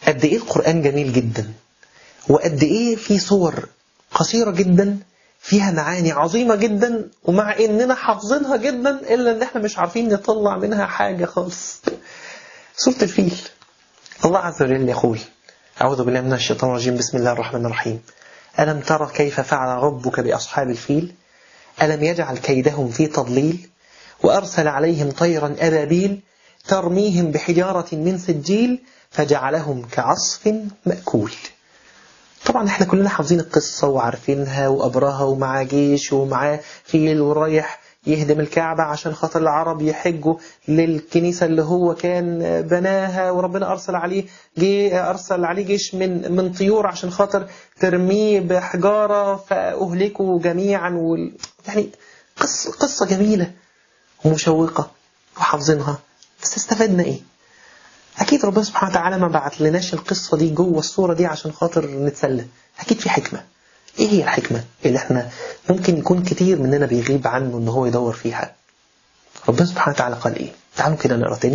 قد إيه القرآن جميل جدا وقد إيه في صور قصيرة جدا فيها معاني عظيمة جدا ومع إننا حافظينها جدا إلا إن إحنا مش عارفين نطلع منها حاجة خالص سورة الفيل الله عز وجل يقول أعوذ بالله من الشيطان الرجيم بسم الله الرحمن الرحيم ألم تر كيف فعل ربك بأصحاب الفيل ألم يجعل كيدهم في تضليل وأرسل عليهم طيرا أبابيل ترميهم بحجارة من سجيل فجعلهم كعصف مأكول طبعا احنا كلنا حافظين القصة وعارفينها وأبرهة ومعاه جيش ومعاه فيل ورايح يهدم الكعبة عشان خاطر العرب يحجوا للكنيسة اللي هو كان بناها وربنا أرسل عليه جي أرسل عليه جيش من من طيور عشان خاطر ترميه بحجارة فأهلكوا جميعا وال... يعني قصة قصة جميلة ومشوقة وحافظينها بس استفدنا إيه؟ أكيد ربنا سبحانه وتعالى ما بعت لناش القصة دي جوه الصورة دي عشان خاطر نتسلى أكيد في حكمة إيه هي الحكمة اللي إحنا ممكن يكون كتير مننا بيغيب عنه إن هو يدور فيها ربنا سبحانه وتعالى قال إيه تعالوا كده نقرأ تاني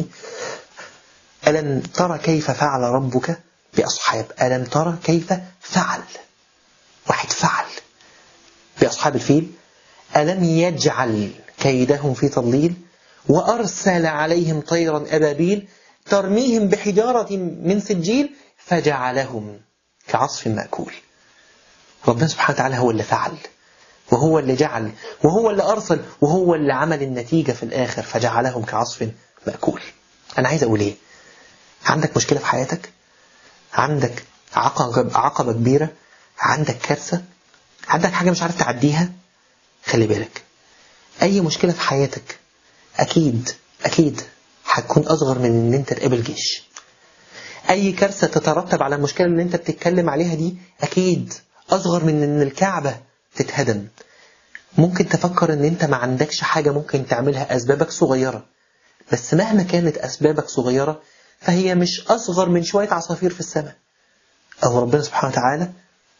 ألم ترى كيف فعل ربك بأصحاب ألم ترى كيف فعل واحد فعل بأصحاب الفيل ألم يجعل كيدهم في تضليل وأرسل عليهم طيرا أبابيل ترميهم بحجارة من سجيل فجعلهم كعصف مأكول ربنا سبحانه وتعالى هو اللي فعل وهو اللي جعل وهو اللي أرسل وهو اللي عمل النتيجة في الآخر فجعلهم كعصف مأكول أنا عايز أقول إيه عندك مشكلة في حياتك عندك عقبة, عقبة كبيرة عندك كارثة عندك حاجة مش عارف تعديها خلي بالك أي مشكلة في حياتك أكيد أكيد هتكون أصغر من إن أنت تقابل جيش أي كارثة تترتب على المشكلة اللي أنت بتتكلم عليها دي أكيد أصغر من إن الكعبة تتهدم ممكن تفكر إن أنت ما عندكش حاجة ممكن تعملها أسبابك صغيرة بس مهما كانت أسبابك صغيرة فهي مش أصغر من شوية عصافير في السماء أو ربنا سبحانه وتعالى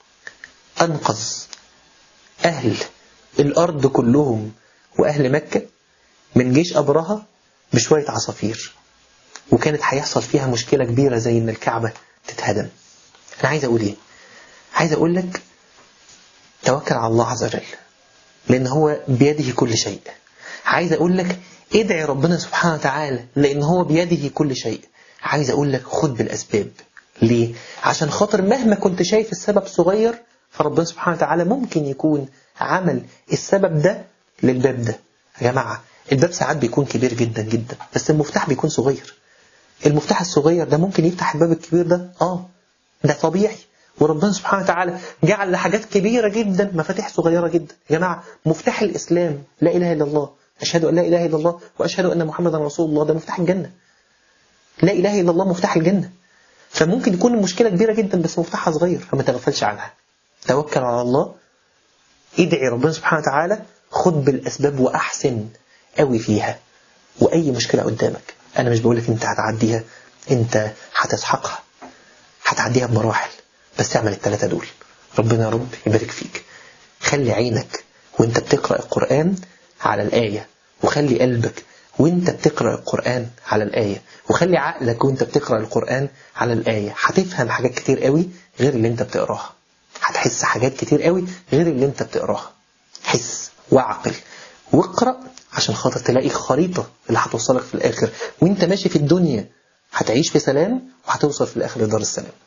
أنقذ أهل الأرض كلهم وأهل مكة من جيش أبرهة بشوية عصافير وكانت هيحصل فيها مشكلة كبيرة زي إن الكعبة تتهدم أنا عايز أقول إيه؟ عايز أقول لك توكل على الله عز وجل لأن هو بيده كل شيء عايز أقول لك ادعي ربنا سبحانه وتعالى لأن هو بيده كل شيء عايز أقول لك خد بالأسباب ليه؟ عشان خاطر مهما كنت شايف السبب صغير فربنا سبحانه وتعالى ممكن يكون عمل السبب ده للباب ده يا جماعة الباب ساعات بيكون كبير جدا جدا بس المفتاح بيكون صغير المفتاح الصغير ده ممكن يفتح الباب الكبير ده اه ده طبيعي وربنا سبحانه وتعالى جعل لحاجات كبيرة جدا مفاتيح صغيرة جدا يا جماعة مفتاح الإسلام لا إله إلا الله أشهد أن لا إله إلا الله وأشهد أن محمدا رسول الله ده مفتاح الجنة لا إله إلا الله مفتاح الجنة فممكن يكون المشكلة كبيرة جدا بس مفتاحها صغير فما تغفلش عنها توكل على الله ادعي ربنا سبحانه وتعالى خد بالأسباب وأحسن قوي فيها وأي مشكلة قدامك أنا مش بقولك أنت هتعديها أنت هتسحقها هتعديها بمراحل بس اعمل الثلاثة دول ربنا يا رب يبارك فيك خلي عينك وانت بتقرأ القرآن على الآية وخلي قلبك وانت بتقرأ القرآن على الآية وخلي عقلك وانت بتقرأ القرآن على الآية هتفهم حاجات كتير قوي غير اللي انت بتقراها هتحس حاجات كتير قوي غير اللي انت بتقراها حس وعقل واقرأ عشان خاطر تلاقي خريطة اللي هتوصلك في الآخر وانت ماشي في الدنيا هتعيش في سلام وهتوصل في الآخر لدار السلام